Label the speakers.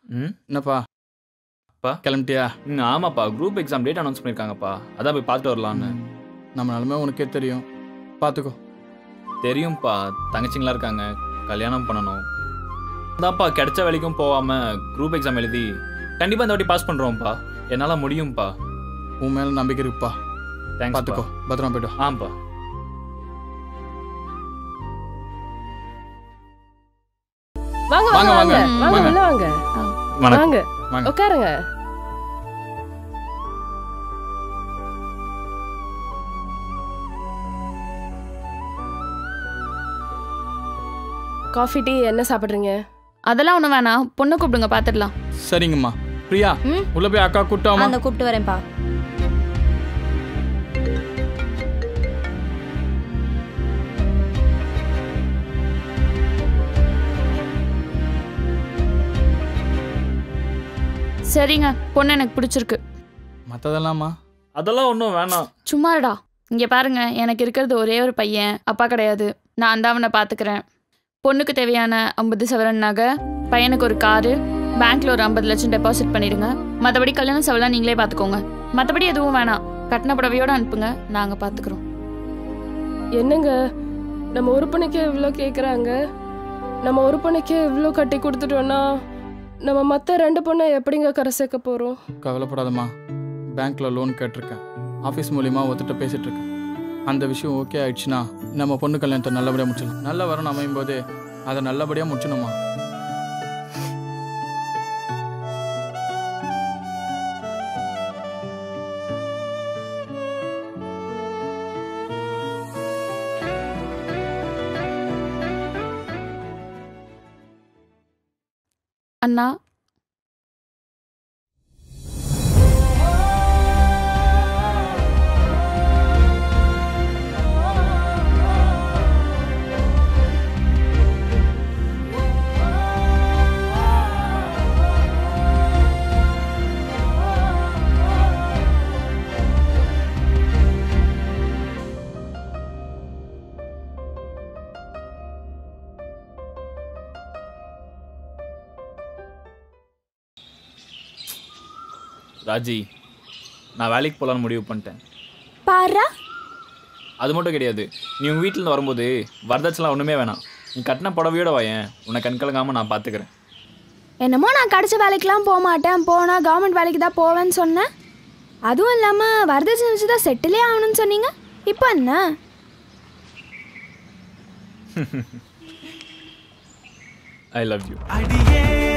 Speaker 1: ம்
Speaker 2: என்னப்பா
Speaker 1: அப்பா?
Speaker 2: கிளம்பிட்டியா
Speaker 1: ம் ஆமாப்பா குரூப் எக்ஸாம் டேட் அனௌன்ஸ் பண்ணியிருக்காங்கப்பா அதான் போய் பார்த்துட்டு வரலான்னு
Speaker 2: நம்ம நிலமை உனக்கே தெரியும் பார்த்துக்கோ
Speaker 1: தெரியும்ப்பா தங்கச்சிங்களா இருக்காங்க கல்யாணம் பண்ணணும் அதான்ப்பா கிடைச்ச வேலைக்கும் போகாம குரூப் எக்ஸாம் எழுதி கண்டிப்பாக இந்த வாட்டி பாஸ் பண்ணுறோம்ப்பா என்னால் முடியும்ப்பா
Speaker 2: உன் மேலே நம்பிக்கை இருக்குப்பா
Speaker 1: தேங்க்ஸ்
Speaker 2: பார்த்துக்கோ பத்திரமா போய்ட்டு வா.
Speaker 1: ஆமாப்பா
Speaker 3: வாங்க
Speaker 2: வாங்க,
Speaker 3: வாங்க
Speaker 2: வாங்க.
Speaker 3: வாங்க
Speaker 2: வாங்க.
Speaker 3: உள்ள வாங்க
Speaker 1: வணக்கம்
Speaker 3: வாங்க
Speaker 2: வாங்க.
Speaker 3: உட்காருங்க காஃபி டீ என்ன சாப்பிடுறீங்க
Speaker 4: அதெல்லாம் ஒன்றும் வேணாம் பொண்ணு கூப்பிடுங்க பார்த்துடலாம்
Speaker 2: சரிங்கம்மா பிரியா
Speaker 5: ம்
Speaker 2: உள்ள போய் அக்கா கூட்டாமா
Speaker 5: அந்த கூப்பிட்டு வரேன்ப்பா
Speaker 4: சரிங்க பொண்ணு எனக்கு பிடிச்சிருக்கு
Speaker 2: மற்றதெல்லாமா
Speaker 1: அதெல்லாம் ஒன்றும் வேணாம்
Speaker 4: சும்மாடா இங்கே பாருங்க எனக்கு இருக்கிறது ஒரே ஒரு பையன் அப்பா கிடையாது நான் தான் அவனை பார்த்துக்கிறேன் பொண்ணுக்கு தேவையான ஐம்பது சவரன் நகை பையனுக்கு ஒரு காரு பேங்க்ல ஒரு ஐம்பது லட்சம் டெபாசிட் பண்ணிடுங்க மற்றபடி கல்யாணம் செவலாம் நீங்களே பார்த்துக்கோங்க மற்றபடி எதுவும் வேணாம் கட்டின புடவையோட அனுப்புங்க நாங்கள் பார்த்துக்குறோம்
Speaker 3: என்னங்க நம்ம உறுப்பினைக்கே இவ்வளோ கேட்குறாங்க நம்ம உறுப்பினைக்கே இவ்வளோ கட்டி கொடுத்துட்டோன்னா நம்ம மற்ற ரெண்டு பொண்ணை எப்படிங்க கரை சேர்க்க போகிறோம்
Speaker 2: கவலைப்படாதம்மா பேங்க்ல லோன் கேட்டிருக்கேன் ஆஃபீஸ் மூலியமா ஒருத்தட்ட பேசிட்டு இருக்கேன் அந்த விஷயம் ஓகே ஆயிடுச்சுன்னா நம்ம பொண்ணு கல்யாணத்தை நல்லபடியாக முடிச்சிடலாம் நல்ல வரணும் அமையும் போது அதை நல்லபடியாக முடிச்சணுமா
Speaker 4: அண்ணா
Speaker 1: ராஜி நான் வேலைக்கு போகலான்னு முடிவு பண்ணிட்டேன்
Speaker 5: பாரா
Speaker 1: அது மட்டும் கிடையாது நீ உங்கள் வீட்டிலேருந்து வரும்போது வரதட்சலாம் ஒன்றுமே வேணாம் நீ கட்டின புடவையோட வாயேன் உன்னை கண் கலங்காமல் நான் பார்த்துக்கிறேன்
Speaker 6: என்னமோ நான் கிடைச்ச வேலைக்கெலாம் போக மாட்டேன் போனால் கவர்மெண்ட் வேலைக்கு தான் போவேன்னு சொன்னேன் அதுவும் இல்லாமல் வரதட்சணை வச்சு தான் செட்டிலே ஆகணும்னு சொன்னீங்க இப்போ என்ன
Speaker 1: ஐ லவ் யூ
Speaker 7: அடியே